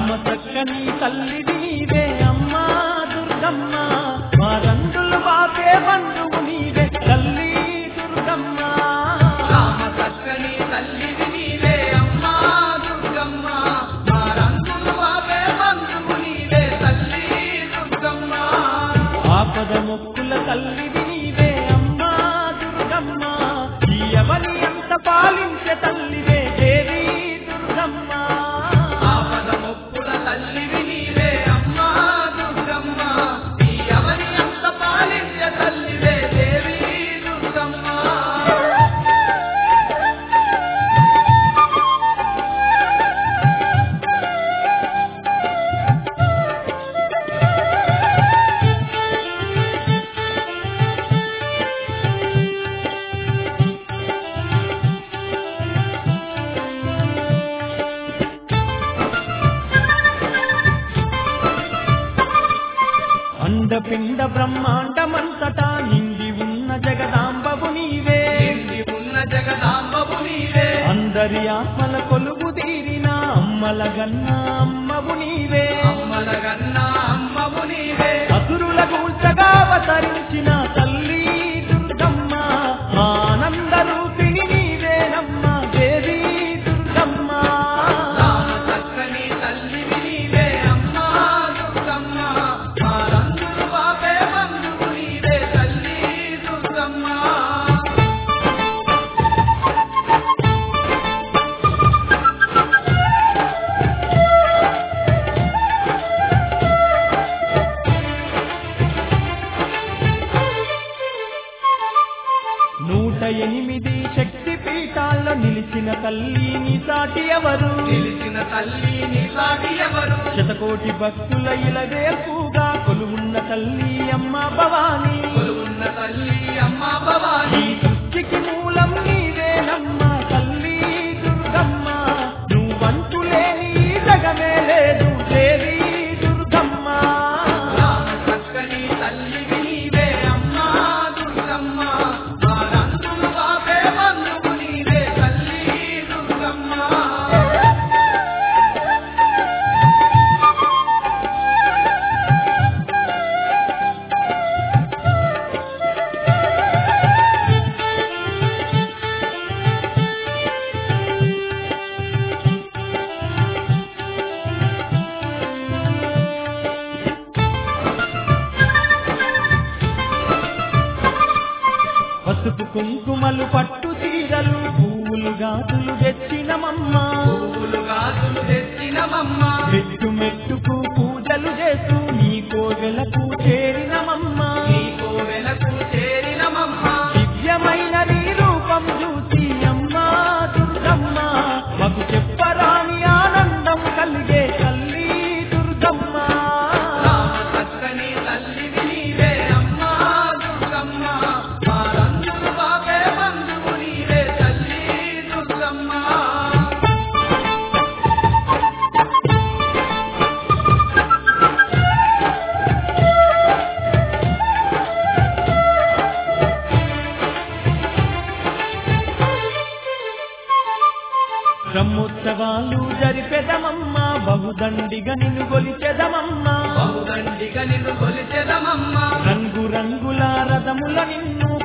రామ చక్కని తల్లివి నీవే అమ్మా దుర్గమ్మ మా రంగులు బాపే బంధువు నీవే తల్లి దుర్గమ్మ రామ చక్కని తల్లివి నీవే అమ్మా దుర్గమ్మ మా రంగులు వావే బంధువు నీవే తల్లి దుర్గమ్మ ఆపద మొక్కుల తల్లివి నీవే అమ్మా దుర్గమ్మ ఈ ఎవని అంత పాలించే తల్లివే దేవి దుర్గమ్మ ఆపద మొక్కుల తల్లివి నీవే అమ్మా దుర్గమ్మ ఈ ఎవరి అంత పాలించే తల్లివే దేవి దుర్గమ్మ అండపిండ బ్రహ్మాండమంతటా నిండి ఉన్న జగదాంబవు నీవే నిండి ఉన్న జగదాంబవు నీవే అందరి ఆత్మల కొలువు తీరిన అమ్మల గన్న అమ్మవు నీవే అమ్మల గన్నా అమ్మవు నీవే అసురుల కూల్చగా అవతరించిన తల్లి దుర్గమ్మ ఆనంద రూపిణి నీవేనమ్మ దేవి దుర్గమ్మ రామ చక్కని తల్లివి నీవే అమ్మా దుర్గమ్మ మా రంగులు వాపే బంధువు నీవే తల్లి దుర్గమ్మ నూట ఎనిమిది శక్తి పీఠాల్లో నిలిచిన తల్లి నీ సాటి ఎవరు నిలిచిన తల్లి నీ సాటి ఎవరు శతకోటి భక్తుల ఇలవేల్పుగా కొలువున్న తల్లి అమ్మ భవానీ కొలువున్న తల్లి అమ్మా భవాని ఈ సృష్టికి మూలం నీవేనమ్మ తల్లి దుర్గమ్మ నువ్వంటూ లేని ఈ జగమే లేదు దేవి దుర్గమ్మ రామ చక్కని తల్లివి నీవే అమ్మా దుర్గమ్మ మా రంగులు వాపే బంధువు నీవే తల్లి దుర్గమ్మ పసుపు కుంకుమలు పట్టు చీరలు పువ్వులు గాజులు తెచ్చినమమ్మ పువ్వులు గాజులు తెచ్చినమమ్మ మెట్టు మెట్టుకు పూజలు చేస్తూ నీ కోవెలకు చేరినమమ్మ నీ కోవెలకు చేరినమమ్మ దివ్యమైన నీ రూపం చూసి అమ్మా దుర్గమ్మ మాకు చెప్పరాని ఆనందం కలిగే తల్లి దుర్గమ్మ రామ చక్కని తల్లివి నీవే అమ్మా దుర్గమ్మ మా రంగులు వాపే బంధువు నీవే తల్లి దుర్గమ్మ బ్రహ్మోత్సవాలు జరిపెదమమ్మ బహుదండిగా నిన్ను గొలిచెదమమ్మ బహుదండిగా నిన్ను కొలిచెదమమ్మ రంగు రంగుల రథముల నిన్ను